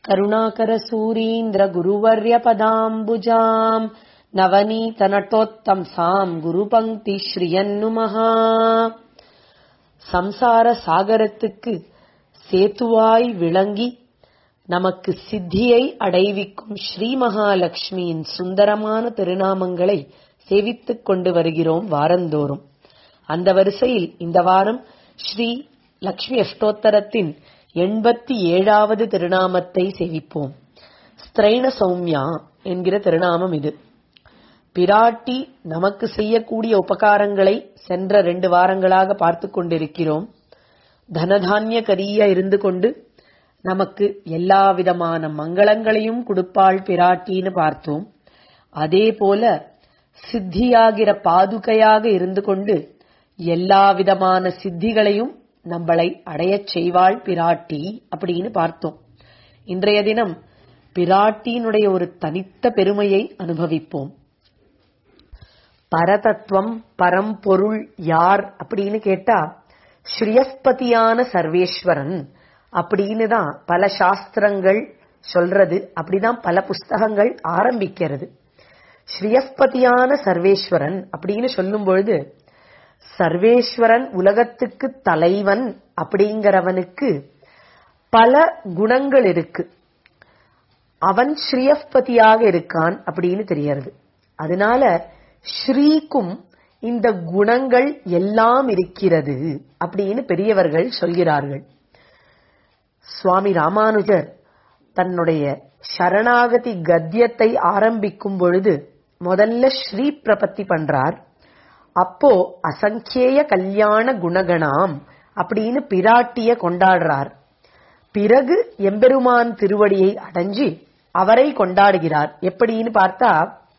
करुणाकरसूरीन्द्रगुरुवर्यपदाम्बुजाम् नवनीतनटोत्तंसाम् गुरुपङ्क्तिश्रियन्नुमः சம்சார சாகரத்துக்கு சேத்துவாய் விளங்கி நமக்கு சித்தியை அடைவிக்கும் ஸ்ரீ மகாலட்சுமியின் சுந்தரமான திருநாமங்களை சேவித்துக் கொண்டு வருகிறோம் வாரந்தோறும் அந்த வரிசையில் இந்த வாரம் ஸ்ரீ லக்ஷ்மி அஷ்டோத்தரத்தின் எண்பத்தி ஏழாவது திருநாமத்தை சேவிப்போம் ஸ்திரைண சௌமியா என்கிற திருநாமம் இது பிராட்டி நமக்கு செய்யக்கூடிய உபகாரங்களை சென்ற ரெண்டு வாரங்களாக பார்த்து கொண்டிருக்கிறோம் தனதானிய கரியா இருந்து கொண்டு நமக்கு எல்லா விதமான மங்களங்களையும் கொடுப்பாள் பிராட்டின்னு பார்த்தோம் அதே போல சித்தியாகிற பாதுகையாக இருந்து கொண்டு எல்லா விதமான சித்திகளையும் நம்மளை அடையச் செய்வாள் பிராட்டி அப்படின்னு பார்த்தோம் இன்றைய தினம் பிராட்டியினுடைய ஒரு தனித்த பெருமையை அனுபவிப்போம் பரதத்துவம் பரம்பொருள் யார் அப்படின்னு கேட்டா ஸ்ரீயஸ்பதியான சர்வேஸ்வரன் அப்படின்னு தான் பல சாஸ்திரங்கள் சொல்றது அப்படிதான் பல புஸ்தகங்கள் ஆரம்பிக்கிறது ஸ்ரீயஸ்பதியான சர்வேஸ்வரன் அப்படின்னு சொல்லும் பொழுது சர்வேஸ்வரன் உலகத்துக்கு தலைவன் அப்படிங்கிறவனுக்கு பல குணங்கள் இருக்கு அவன் ஸ்ரீயஸ்பதியாக இருக்கான் அப்படின்னு தெரியறது அதனால ஸ்ரீக்கும் இந்த குணங்கள் எல்லாம் இருக்கிறது அப்படின்னு பெரியவர்கள் சொல்கிறார்கள் சுவாமி ராமானுஜர் தன்னுடைய சரணாகதி கத்தியத்தை ஆரம்பிக்கும் பொழுது முதல்ல ஸ்ரீ பிரபத்தி பண்றார் அப்போ அசங்கேய கல்யாண குணகணாம் அப்படின்னு பிராட்டிய கொண்டாடுறார் பிறகு எம்பெருமான் திருவடியை அடைஞ்சு அவரை கொண்டாடுகிறார் எப்படின்னு பார்த்தா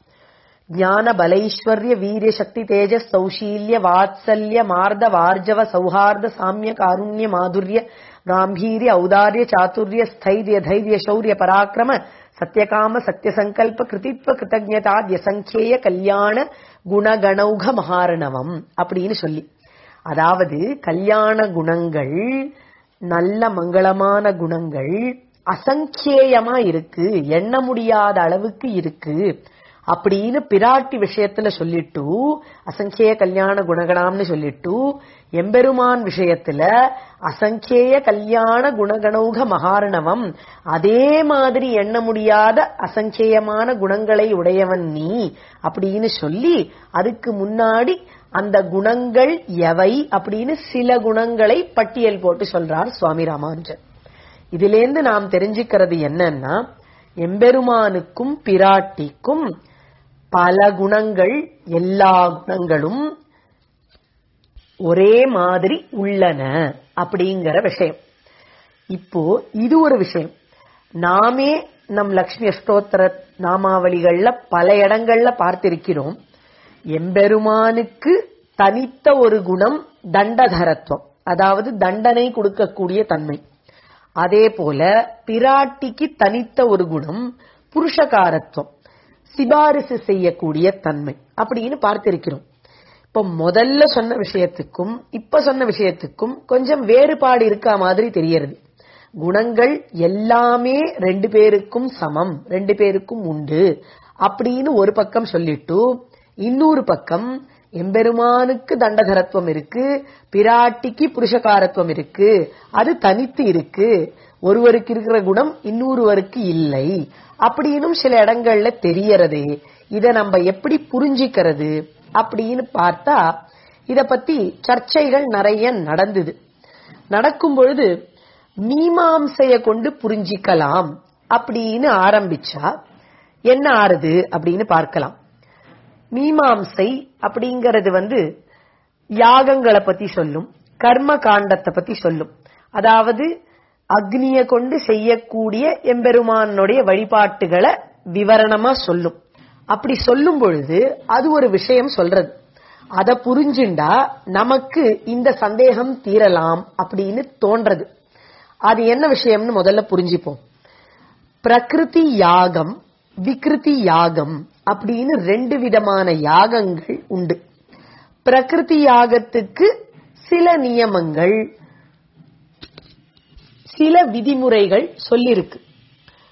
ஞான பலைஸ்வர்ய வீரிய சக்தி தேஜஸ் சௌஷீல்ய வாத்சல்ய மார்த வார்ஜவ சௌஹார்த சாமிய காருண்ய மாதுரிய காம்பீரிய ஔதாரிய சாதுரிய ஸ்தைரிய தைரிய சௌரிய பராக்கிரம சத்யகாம சத்யசங்கல்ப கிருதித்வ கிருத்தஜதாத்ய சங்கேய கல்யாண குணகணௌக மகாரணவம் அப்படின்னு சொல்லி அதாவது கல்யாண குணங்கள் நல்ல மங்களமான குணங்கள் அசங்கேயமா இருக்கு எண்ண முடியாத அளவுக்கு இருக்கு அப்படின்னு பிராட்டி விஷயத்துல சொல்லிட்டு அசங்கேய கல்யாண குணகணாம்னு சொல்லிட்டு எம்பெருமான் விஷயத்துல அசங்கேய கல்யாண குணகணௌக மகாரணவம் அதே மாதிரி எண்ண முடியாத அசங்கேயமான குணங்களை உடையவன் நீ அப்படின்னு சொல்லி அதுக்கு முன்னாடி அந்த குணங்கள் எவை அப்படின்னு சில குணங்களை பட்டியல் போட்டு சொல்றார் சுவாமி ராமானுஜன் இதிலேந்து நாம் தெரிஞ்சுக்கிறது என்னன்னா எம்பெருமானுக்கும் பிராட்டிக்கும் பல குணங்கள் எல்லா குணங்களும் ஒரே மாதிரி உள்ளன அப்படிங்கிற விஷயம் இப்போ இது ஒரு விஷயம் நாமே நம் லக்ஷ்மி அஷ்டோத்தர நாமாவளிகள்ல பல இடங்கள்ல பார்த்திருக்கிறோம் எம்பெருமானுக்கு தனித்த ஒரு குணம் தண்டதரத்துவம் அதாவது தண்டனை கொடுக்கக்கூடிய தன்மை அதே போல பிராட்டிக்கு தனித்த ஒரு குணம் புருஷகாரத்துவம் சிபாரிசு செய்யக்கூடிய தன்மை அப்படின்னு பார்த்திருக்கிறோம் இப்ப முதல்ல சொன்ன விஷயத்துக்கும் இப்ப சொன்ன விஷயத்துக்கும் கொஞ்சம் வேறுபாடு இருக்கா மாதிரி தெரியறது குணங்கள் எல்லாமே ரெண்டு பேருக்கும் சமம் ரெண்டு பேருக்கும் உண்டு அப்படின்னு ஒரு பக்கம் சொல்லிட்டு இன்னொரு பக்கம் எம்பெருமானுக்கு தண்டகரத்துவம் இருக்கு பிராட்டிக்கு புருஷகாரத்துவம் இருக்கு அது தனித்து இருக்கு ஒருவருக்கு இருக்கிற குணம் இன்னொருவருக்கு இல்லை அப்படின்னும் சில இடங்கள்ல தெரியறது இத நம்ம எப்படி புரிஞ்சிக்கிறது அப்படின்னு பார்த்தா இத பத்தி சர்ச்சைகள் நிறைய நடந்தது நடக்கும் பொழுது மீமாம்சைய கொண்டு புரிஞ்சிக்கலாம் அப்படின்னு ஆரம்பிச்சா என்ன ஆறுது அப்படின்னு பார்க்கலாம் மீமாம்சை அப்படிங்கறது வந்து யாகங்களை பத்தி சொல்லும் கர்ம காண்டத்தை பத்தி சொல்லும் அதாவது அக்னிய கொண்டு செய்யக்கூடிய எம்பெருமானுடைய வழிபாட்டுகளை விவரணமா சொல்லும் அப்படி சொல்லும் பொழுது அது ஒரு விஷயம் சொல்றது அத புரிஞ்சுண்டா நமக்கு இந்த சந்தேகம் தீரலாம் அப்படின்னு தோன்றது அது என்ன விஷயம்னு முதல்ல புரிஞ்சுப்போம் பிரகிருதி யாகம் விக்ருதி யாகம் அப்படின்னு ரெண்டு விதமான யாகங்கள் உண்டு பிரகிருதி யாகத்துக்கு சில நியமங்கள் சில விதிமுறைகள் சொல்லிருக்கு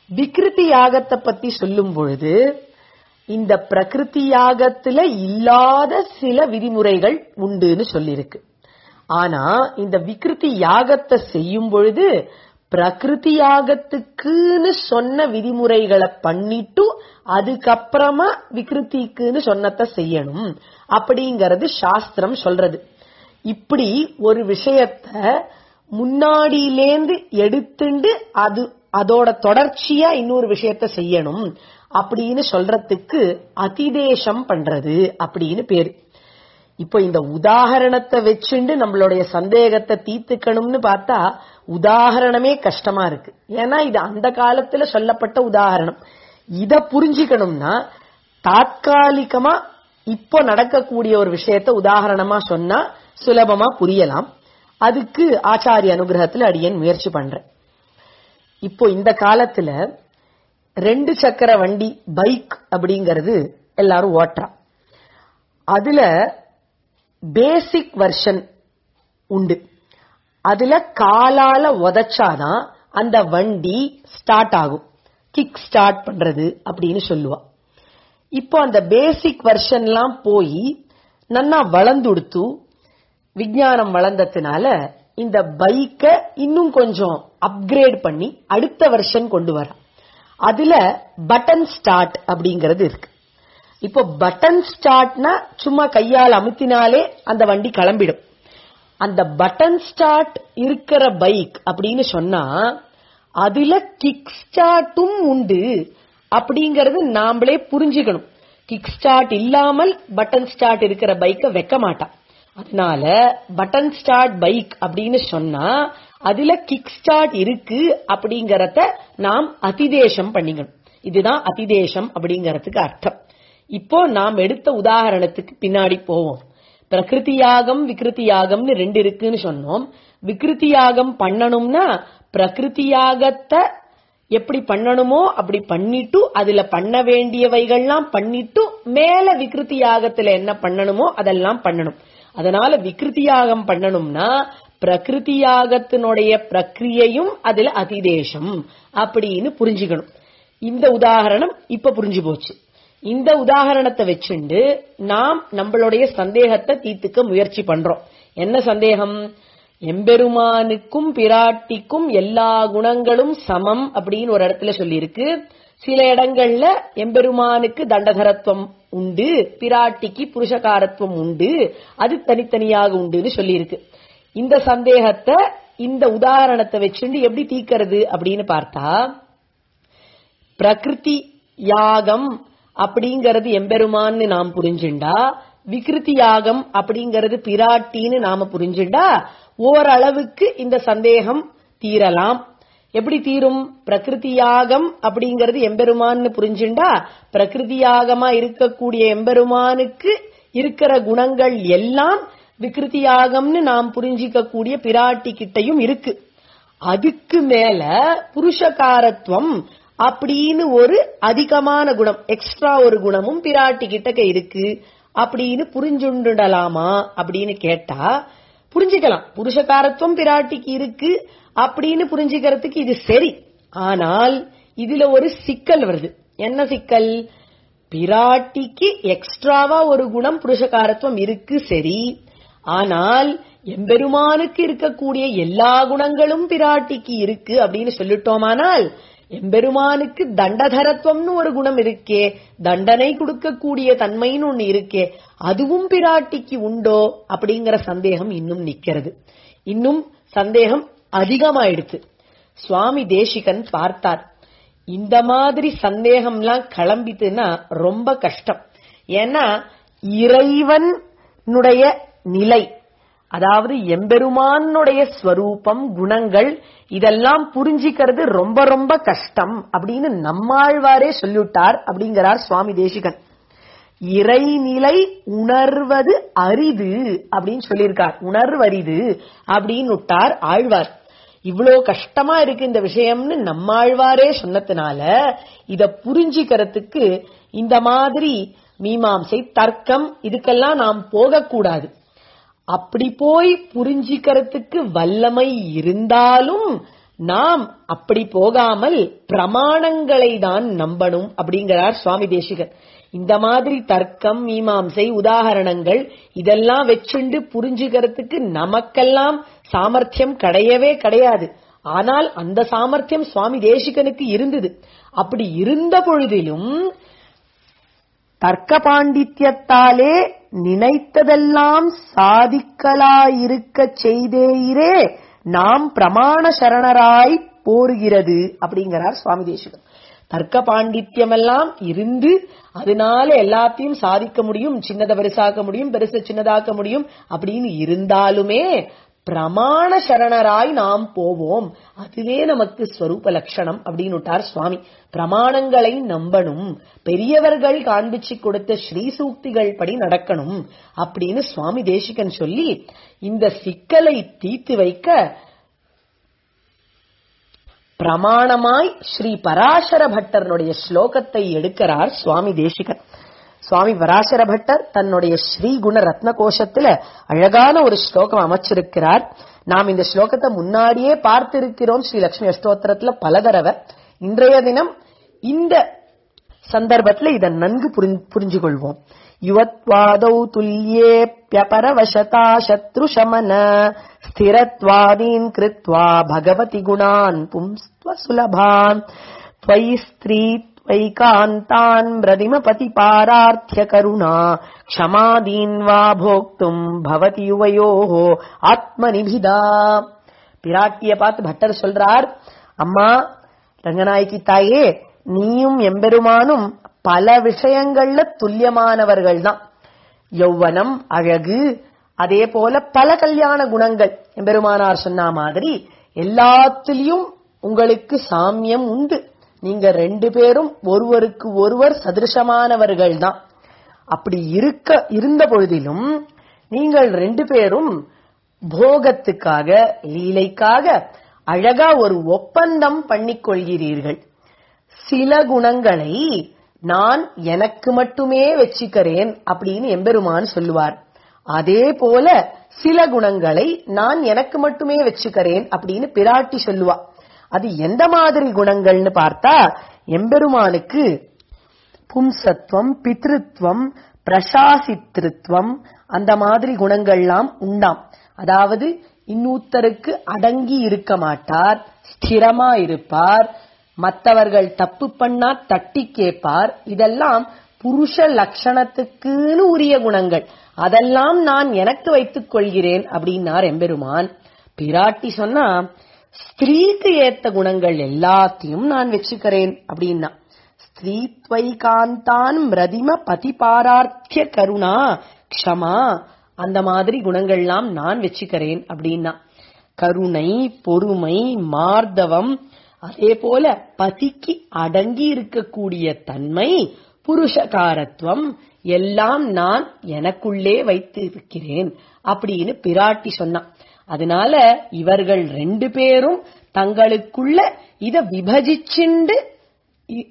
விக்ருதி யாகத்தை பத்தி சொல்லும் பொழுது இந்த பிரகிருதி யாகத்துல இல்லாத சில விதிமுறைகள் உண்டுன்னு சொல்லியிருக்கு ஆனா இந்த விக்ருதி யாகத்தை செய்யும் பொழுது பிரகிருதி யாகத்துக்குன்னு சொன்ன விதிமுறைகளை பண்ணிட்டு அதுக்கப்புறமா விக்ருதிக்குன்னு சொன்னதை செய்யணும் அப்படிங்கறது சாஸ்திரம் சொல்றது இப்படி ஒரு விஷயத்த முன்னாடியிலேந்து எடுத்துண்டு அது அதோட தொடர்ச்சியா இன்னொரு விஷயத்த செய்யணும் அப்படின்னு சொல்றதுக்கு அதிதேசம் பண்றது அப்படின்னு பேரு இப்போ இந்த உதாரணத்தை வச்சுண்டு நம்மளுடைய சந்தேகத்தை தீர்த்துக்கணும்னு பார்த்தா உதாரணமே கஷ்டமா இருக்கு ஏன்னா இது அந்த காலத்துல சொல்லப்பட்ட உதாரணம் இத புரிஞ்சுக்கணும்னா தாத்காலிகமா இப்போ நடக்கக்கூடிய ஒரு விஷயத்த உதாரணமா சொன்னா சுலபமா புரியலாம் அதுக்கு ஆச்சாரிய அனுகிரகத்துல அடியேன் முயற்சி பண்றேன் இப்போ இந்த காலத்துல ரெண்டு சக்கர வண்டி பைக் அப்படிங்கறது எல்லாரும் ஓட்டுறா அதுல பேசிக் வெர்ஷன் உண்டு அதுல காலால உதைச்சாதான் அந்த வண்டி ஸ்டார்ட் ஆகும் கிக் ஸ்டார்ட் பண்றது அப்படின்னு சொல்லுவா இப்போ அந்த பேசிக் வெர்ஷன்லாம் போய் நன்னா வளர்ந்துடுத்து விஞ்ஞானம் வளர்ந்ததுனால இந்த பைக்கை இன்னும் கொஞ்சம் அப்கிரேட் பண்ணி அடுத்த வெர்ஷன் கொண்டு வர அதுல பட்டன் ஸ்டார்ட் அப்படிங்கறது இருக்கு இப்போ பட்டன் ஸ்டார்ட்னா சும்மா கையால் அமுத்தினாலே அந்த வண்டி கிளம்பிடும் அந்த பட்டன் ஸ்டார்ட் இருக்கிற பைக் அப்படின்னு சொன்னா அதுல கிக் ஸ்டார்ட்டும் உண்டு அப்படிங்கறது நாமளே புரிஞ்சுக்கணும் கிக் ஸ்டார்ட் இல்லாமல் பட்டன் ஸ்டார்ட் இருக்கிற பைக்கை வைக்க மாட்டான் அதனால பட்டன் ஸ்டார்ட் பைக் அப்படின்னு சொன்னா அதுல கிக் ஸ்டார்ட் இருக்கு அப்படிங்கறத நாம் அதிதேசம் பண்ணிக்கணும் இதுதான் அதிதேசம் அப்படிங்கறதுக்கு அர்த்தம் இப்போ நாம் எடுத்த உதாரணத்துக்கு பின்னாடி போவோம் பிரகிருதி யாகம் விகிருதி யாகம்னு ரெண்டு இருக்குன்னு சொன்னோம் விகிருதி யாகம் பண்ணணும்னா பிரகிருதி யாகத்தை எப்படி பண்ணணுமோ அப்படி பண்ணிட்டு அதுல பண்ண வேண்டியவைகள்லாம் பண்ணிட்டு மேல விகிருதி யாகத்துல என்ன பண்ணணுமோ அதெல்லாம் பண்ணணும் அதனால விகிருதி யாகம் பண்ணணும்னா பிரகிருதி யாகத்தினுடைய பிரக்ரியையும் அதுல அதிதேசம் அப்படின்னு புரிஞ்சுக்கணும் இந்த உதாரணம் இப்ப புரிஞ்சு போச்சு இந்த உதாரணத்தை வச்சுண்டு நாம் நம்மளுடைய சந்தேகத்தை தீர்த்துக்க முயற்சி பண்றோம் என்ன சந்தேகம் எம்பெருமானுக்கும் பிராட்டிக்கும் எல்லா குணங்களும் சமம் அப்படின்னு ஒரு இடத்துல சொல்லியிருக்கு சில இடங்கள்ல எம்பெருமானுக்கு தண்டதரத்துவம் உண்டு பிராட்டிக்கு புருஷகாரத்துவம் உண்டு அது தனித்தனியாக உண்டுன்னு சொல்லியிருக்கு இந்த சந்தேகத்தை இந்த உதாரணத்தை வச்சுண்டு எப்படி தீக்கிறது அப்படின்னு பார்த்தா பிரகிருதி யாகம் அப்படிங்கறது எம்பெருமான்னு நாம் புரிஞ்சுண்டா விகிருதி யாகம் அப்படிங்கறது பிராட்டின்னு நாம புரிஞ்சுண்டா ஓரளவுக்கு இந்த சந்தேகம் தீரலாம் எப்படி தீரும் பிரகிருதி யாகம் அப்படிங்கறது எம்பெருமான்னு புரிஞ்சுண்டா பிரகிருதி யாகமா இருக்கக்கூடிய எம்பெருமானுக்கு இருக்கிற குணங்கள் எல்லாம் விகிருதி யாகம்னு நாம் புரிஞ்சிக்க கூடிய பிராட்டி கிட்டையும் இருக்கு அதுக்கு மேல புருஷகாரத்துவம் அப்படின்னு ஒரு அதிகமான குணம் எக்ஸ்ட்ரா ஒரு குணமும் பிராட்டி கிட்டக்க இருக்கு அப்படின்னு புரிஞ்சுண்டுடலாமா அப்படின்னு கேட்டா புரிஞ்சுக்கலாம் புருஷகாரத்துவம் பிராட்டிக்கு இருக்கு அப்படின்னு புரிஞ்சுக்கிறதுக்கு இது சரி ஆனால் இதுல ஒரு சிக்கல் வருது என்ன சிக்கல் பிராட்டிக்கு எக்ஸ்ட்ராவா ஒரு குணம் புருஷகாரத்துவம் இருக்கு சரி ஆனால் எம்பெருமானுக்கு இருக்கக்கூடிய எல்லா குணங்களும் பிராட்டிக்கு இருக்கு அப்படின்னு சொல்லிட்டோமானால் எம்பெருமானுக்கு தண்டதரத்துவம்னு ஒரு குணம் இருக்கே தண்டனை கொடுக்கக்கூடிய தன்மைன்னு ஒண்ணு இருக்கே அதுவும் பிராட்டிக்கு உண்டோ அப்படிங்கிற சந்தேகம் இன்னும் நிக்கிறது இன்னும் சந்தேகம் அதிகமாயிடுச்சு சுவாமி தேசிகன் பார்த்தார் இந்த மாதிரி சந்தேகம்லாம் கிளம்பித்துன்னா ரொம்ப கஷ்டம் ஏன்னா இறைவனுடைய நிலை அதாவது எம்பெருமானுடைய ஸ்வரூபம் குணங்கள் இதெல்லாம் புரிஞ்சிக்கிறது ரொம்ப ரொம்ப கஷ்டம் அப்படின்னு நம்மாழ்வாரே சொல்லிவிட்டார் அப்படிங்கிறார் சுவாமி தேசிகன் இறைநிலை உணர்வது அரிது அப்படின்னு சொல்லியிருக்கார் உணர்வரிது அப்படின்னு விட்டார் ஆழ்வார் இவ்வளோ கஷ்டமா இருக்கு இந்த விஷயம்னு நம்மாழ்வாரே சொன்னதுனால இத புரிஞ்சிக்கிறதுக்கு இந்த மாதிரி மீமாம்சை தர்க்கம் இதுக்கெல்லாம் நாம் போகக்கூடாது அப்படி போய் புரிஞ்சிக்கிறதுக்கு வல்லமை இருந்தாலும் நாம் அப்படி போகாமல் பிரமாணங்களை தான் நம்பணும் அப்படிங்கிறார் சுவாமி தேசிகர் இந்த மாதிரி தர்க்கம் மீமாம்சை உதாகரணங்கள் இதெல்லாம் வச்சுண்டு புரிஞ்சுக்கிறதுக்கு நமக்கெல்லாம் சாமர்த்தியம் கிடையவே கிடையாது ஆனால் அந்த சாமர்த்தியம் சுவாமி தேசிகனுக்கு இருந்தது அப்படி இருந்த பொழுதிலும் தர்க்க பாண்டித்யத்தாலே நினைத்ததெல்லாம் சாதிக்கலாயிருக்க செய்தேயிரே நாம் பிரமாண சரணராய் போருகிறது அப்படிங்கிறார் சுவாமி தேசிகன் தர்க்க பாண்டித்யம் எல்லாம் இருந்து அதனால எல்லாத்தையும் சாதிக்க முடியும் சின்னதை பெருசாக்க முடியும் பெருசை சின்னதாக்க முடியும் அப்படின்னு இருந்தாலுமே பிரமாண சரணராய் நாம் போவோம் அதுவே நமக்கு ஸ்வரூப லட்சணம் அப்படின்னு விட்டார் சுவாமி பிரமாணங்களை நம்பணும் பெரியவர்கள் காண்பிச்சு கொடுத்த ஸ்ரீ சூக்திகள் படி நடக்கணும் அப்படின்னு சுவாமி தேசிகன் சொல்லி இந்த சிக்கலை தீர்த்து வைக்க பிரமாணமாய் ஸ்ரீ பராசர பட்டரனுடைய ஸ்லோகத்தை எடுக்கிறார் சுவாமி தேசிகன் சுவாமி பராசர பட்டர் தன்னுடைய ஸ்ரீ குண ரத்ன கோஷத்துல அழகான ஒரு ஸ்லோகம் அமைச்சிருக்கிறார் நாம் இந்த ஸ்லோகத்தை முன்னாடியே பார்த்திருக்கிறோம் ஸ்ரீ லட்சுமி அஷ்டோத்திரத்துல பல தடவை இன்றைய தினம் இந்த சந்தர்ப்பத்துல இதை நன்கு புரிஞ்- புரிஞ்சு கொள்வோம் யுவத்வாதௌ துல்யேப்யபரவசதா சத்ருஷமன ஸ்திரத்வாதீன் கிருத்வா பகவதி குணான் பும்ஸ்த்வ சுலபான் त्वयि स्त्री त्वैकान्तान् म्रदिमपतिपारार्थ्य करुणा क्षमादीन् वा भोक्तुम् भवति युवयोः ஆத்மனிபிதா பிராட்டிய பார்த்து பட்டர் சொல்றார் அம்மா ரங்கநாயகி தாயே நீயும் எம்பெருமானும் பல விஷயங்கள்ல துல்லியமானவர்கள் தான் யௌவனம் அழகு அதே போல பல கல்யாண குணங்கள் எம்பெருமானார் சொன்ன மாதிரி எல்லாத்திலையும் உங்களுக்கு சாமியம் உண்டு நீங்க ரெண்டு பேரும் ஒருவருக்கு ஒருவர் சதிருஷமானவர்கள் தான் அப்படி இருக்க இருந்த பொழுதிலும் நீங்கள் ரெண்டு பேரும் போகத்துக்காக லீலைக்காக அழகா ஒரு ஒப்பந்தம் பண்ணிக் கொள்கிறீர்கள் சில குணங்களை நான் எனக்கு மட்டுமே வச்சுக்கிறேன் அப்படின்னு எம்பெருமான் சொல்லுவார் அதே போல சில குணங்களை நான் எனக்கு மட்டுமே வச்சுக்கிறேன் அப்படின்னு பிராட்டி சொல்லுவா அது எந்த மாதிரி குணங்கள்னு பார்த்தா எம்பெருமானுக்கு பும்சத்துவம் பித்ருத்வம் பிரசாசித்ருத்வம் அந்த மாதிரி குணங்கள்லாம் உண்டாம் அதாவது இன்னூத்தருக்கு அடங்கி இருக்க மாட்டார் ஸ்திரமா இருப்பார் மற்றவர்கள் தப்பு பண்ணா தட்டி கேட்பார் இதெல்லாம் புருஷ லட்சணத்துக்குன்னு உரிய குணங்கள் அதெல்லாம் நான் எனக்கு வைத்துக் கொள்கிறேன் அப்படின்னார் எம்பெருமான் பிராட்டி சொன்னா ஸ்திரீக்கு ஏத்த குணங்கள் எல்லாத்தையும் நான் வச்சுக்கிறேன் அப்படின்னா ஸ்திரீத்வைகாந்தான் மிரதிம பதிபாரார்த்திய கருணா க்ஷமா அந்த மாதிரி குணங்கள்லாம் நான் வச்சுக்கிறேன் அப்படின்னா கருணை பொறுமை மார்தவம் அதே போல பதிக்கு அடங்கி இருக்கக்கூடிய தன்மை புருஷகாரத்துவம் எல்லாம் நான் எனக்குள்ளே வைத்து இருக்கிறேன் அப்படின்னு பிராட்டி சொன்னான் அதனால இவர்கள் ரெண்டு பேரும் தங்களுக்குள்ள இத விபஜிச்சுண்டு இ-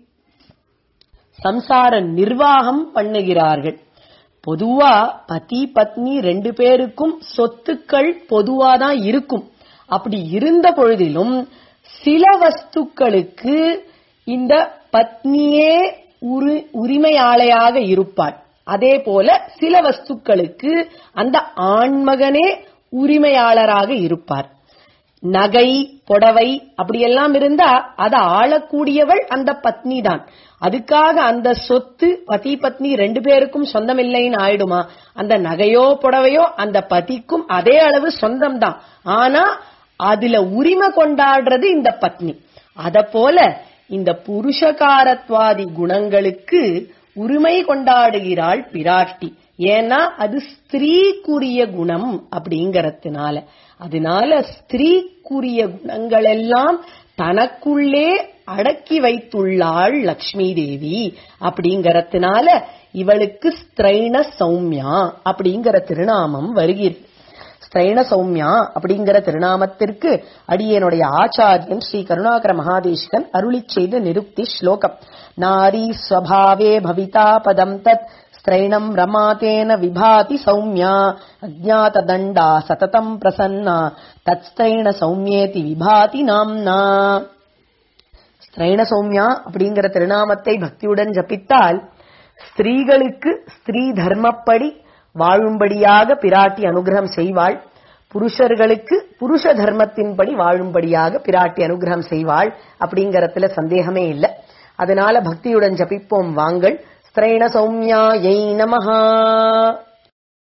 சம்சார நிர்வாகம் பண்ணுகிறார்கள் பொதுவா பதி பத்னி ரெண்டு பேருக்கும் சொத்துக்கள் பொதுவா தான் இருக்கும் அப்படி இருந்த பொழுதிலும் சில வஸ்துக்களுக்கு இந்த பத்னியே உரி உரிமையாளையாக இருப்பாள் அதே போல சில வஸ்துக்களுக்கு அந்த ஆண்மகனே உரிமையாளராக இருப்பார் நகை புடவை அப்படியெல்லாம் இருந்தா அதை ஆளக்கூடியவள் அந்த பத்னி தான் அதுக்காக அந்த சொத்து பதி பத்னி ரெண்டு பேருக்கும் சொந்தம் இல்லைன்னு ஆயிடுமா அந்த நகையோ புடவையோ அந்த பதிக்கும் அதே அளவு சொந்தம் தான் ஆனா அதுல உரிமை கொண்டாடுறது இந்த பத்னி அத போல இந்த புருஷகாரத்வாதி குணங்களுக்கு உரிமை கொண்டாடுகிறாள் பிராட்டி ஏன்னா அது ஸ்திரீக்குரிய குணம் அப்படிங்கறதுனால அதனால ஸ்திரீக்குரிய குணங்கள் எல்லாம் தனக்குள்ளே அடக்கி வைத்துள்ளாள் லக்ஷ்மி தேவி அப்படிங்கறதுனால இவளுக்கு ஸ்திரைண சௌமியா அப்படிங்கிற திருநாமம் வருகிறது ஸ்திரைண சௌமியா அப்படிங்கிற திருநாமத்திற்கு அடியனுடைய ஆச்சாரியன் ஸ்ரீ கருணாகர மகாதேஷ்கன் அருளி செய்த நிருப்தி ஸ்லோகம் நாரி ஸ்வபாவே பவிதா பதம் தத் ஸ்திரைணம் ரமாதேன விபாதி சௌமியா அஜ்ஞாத தண்டா சததம் பிரசன்னா தத்ஸ்திரைண சௌமியேதி விபாதி நாம்னா ஸ்திரைண சௌமியா அப்படிங்கிற திருநாமத்தை பக்தியுடன் ஜபித்தால் ஸ்திரீகளுக்கு ஸ்திரீ தர்மப்படி வாழும்படியாக பிராட்டி அனுகிரகம் செய்வாள் புருஷர்களுக்கு புருஷ தர்மத்தின்படி வாழும்படியாக பிராட்டி அனுகிரகம் செய்வாள் அப்படிங்கறதுல சந்தேகமே இல்லை அதனால பக்தியுடன் ஜபிப்போம் வாங்கள் ஸ்திரைண சௌமியா யை நமஹா